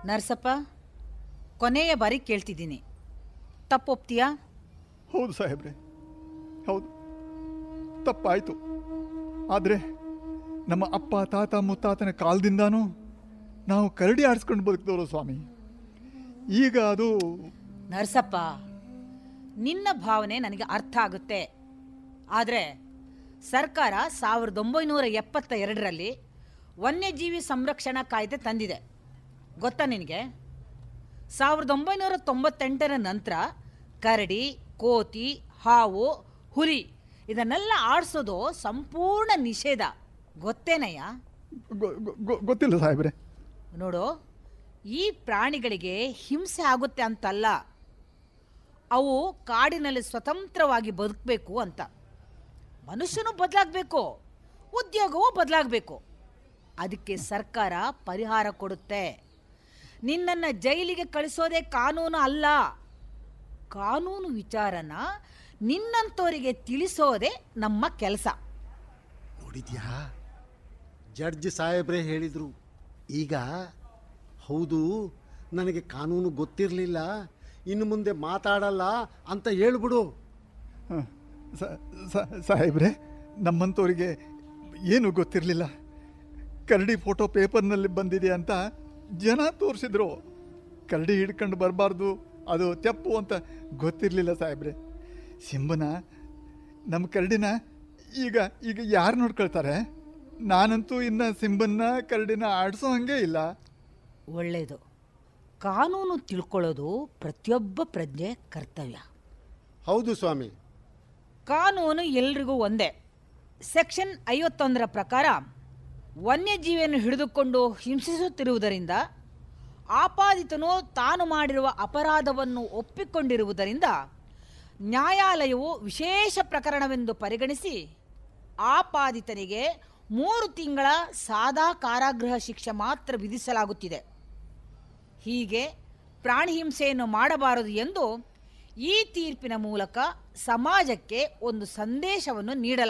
ನರ್ಸಪ್ಪ ಕೊನೆಯ ಬಾರಿ ಕೇಳ್ತಿದ್ದೀನಿ ತಪ್ಪೊಪ್ತೀಯಾ ಹೌದು ಸಾಹೇಬ್ರೆ ಹೌದು ತಪ್ಪಾಯಿತು ಆದರೆ ನಮ್ಮ ಅಪ್ಪ ತಾತ ಮುತ್ತಾತನ ಕಾಲದಿಂದಾನೂ ನಾವು ಕರಡಿ ಆಡಿಸ್ಕೊಂಡು ಬದುಕಿದವರು ಸ್ವಾಮಿ ಈಗ ಅದು ನರ್ಸಪ್ಪ ನಿನ್ನ ಭಾವನೆ ನನಗೆ ಅರ್ಥ ಆಗುತ್ತೆ ಆದರೆ ಸರ್ಕಾರ ಸಾವಿರದ ಒಂಬೈನೂರ ಎಪ್ಪತ್ತ ಎರಡರಲ್ಲಿ ವನ್ಯಜೀವಿ ಸಂರಕ್ಷಣಾ ಕಾಯ್ದೆ ತಂದಿದೆ ಗೊತ್ತಾ ನಿನಗೆ ಸಾವಿರದ ಒಂಬೈನೂರ ತೊಂಬತ್ತೆಂಟರ ನಂತರ ಕರಡಿ ಕೋತಿ ಹಾವು ಹುಲಿ ಇದನ್ನೆಲ್ಲ ಆಡಿಸೋದು ಸಂಪೂರ್ಣ ನಿಷೇಧ ಗೊತ್ತೇನಯ್ಯ ಗೊ- ಗೊ- ಗೊ- ಗೊತ್ತಿಲ್ಲ ಸಾಹೇಬ್ರೆ ನೋಡು ಈ ಪ್ರಾಣಿಗಳಿಗೆ ಹಿಂಸೆ ಆಗುತ್ತೆ ಅಂತಲ್ಲ ಅವು ಕಾಡಿನಲ್ಲಿ ಸ್ವತಂತ್ರವಾಗಿ ಬದುಕಬೇಕು ಅಂತ ಮನುಷ್ಯನು ಬದಲಾಗಬೇಕು ಉದ್ಯೋಗವೂ ಬದಲಾಗಬೇಕು ಅದಕ್ಕೆ ಸರ್ಕಾರ ಪರಿಹಾರ ಕೊಡುತ್ತೆ ನಿನ್ನನ್ನು ಜೈಲಿಗೆ ಕಳಿಸೋದೇ ಕಾನೂನು ಅಲ್ಲ ಕಾನೂನು ವಿಚಾರನ ನಿನ್ನಂಥವರಿಗೆ ತಿಳಿಸೋದೇ ನಮ್ಮ ಕೆಲಸ ನೋಡಿದ್ಯಾ ಜಡ್ಜ್ ಸಾಹೇಬ್ರೇ ಹೇಳಿದರು ಈಗ ಹೌದು ನನಗೆ ಕಾನೂನು ಗೊತ್ತಿರಲಿಲ್ಲ ಇನ್ನು ಮುಂದೆ ಮಾತಾಡಲ್ಲ ಅಂತ ಹೇಳ್ಬಿಡು ಹ, ಸ- ಸ- ಸಾಹೇಬ್ರೆ ನಮ್ಮಂಥವರಿಗೆ ಏನು ಗೊತ್ತಿರಲಿಲ್ಲ ಕರಡಿ ಫೋಟೋ ಪೇಪರ್ನಲ್ಲಿ ಬಂದಿದೆ ಅಂತ ಜನ ತೋರಿಸಿದ್ರು ಕರಡಿ ಹಿಡ್ಕೊಂಡು ಬರಬಾರ್ದು ಅದು ತೆಪ್ಪು ಅಂತ ಗೊತ್ತಿರಲಿಲ್ಲ ಸಾಹೇಬ್ರೆ ಸಿಂಬನ ನಮ್ಮ ಕರಡಿನ ಈಗ ಈಗ ಯಾರು ನೋಡ್ಕೊಳ್ತಾರೆ ನಾನಂತೂ ಇನ್ನು ಸಿಂಬನ್ನ ಕರಡಿನ ಆಡಿಸೋ ಹಾಗೆ ಇಲ್ಲ ಒಳ್ಳೆಯದು ಕಾನೂನು ತಿಳ್ಕೊಳ್ಳೋದು ಪ್ರತಿಯೊಬ್ಬ ಪ್ರಜ್ಞೆ ಕರ್ತವ್ಯ ಹೌದು ಸ್ವಾಮಿ ಕಾನೂನು ಎಲ್ರಿಗೂ ಒಂದೇ ಸೆಕ್ಷನ್ ಐವತ್ತೊಂದರ ಪ್ರಕಾರ ವನ್ಯಜೀವಿಯನ್ನು ಹಿಡಿದುಕೊಂಡು ಹಿಂಸಿಸುತ್ತಿರುವುದರಿಂದ ಆಪಾದಿತನು ತಾನು ಮಾಡಿರುವ ಅಪರಾಧವನ್ನು ಒಪ್ಪಿಕೊಂಡಿರುವುದರಿಂದ ನ್ಯಾಯಾಲಯವು ವಿಶೇಷ ಪ್ರಕರಣವೆಂದು ಪರಿಗಣಿಸಿ ಆಪಾದಿತನಿಗೆ ಮೂರು ತಿಂಗಳ ಸಾದಾ ಕಾರಾಗೃಹ ಶಿಕ್ಷೆ ಮಾತ್ರ ವಿಧಿಸಲಾಗುತ್ತಿದೆ ಹೀಗೆ ಪ್ರಾಣಿ ಹಿಂಸೆಯನ್ನು ಮಾಡಬಾರದು ಎಂದು ಈ ತೀರ್ಪಿನ ಮೂಲಕ ಸಮಾಜಕ್ಕೆ ಒಂದು ಸಂದೇಶವನ್ನು ನೀಡಲಾಗಿದೆ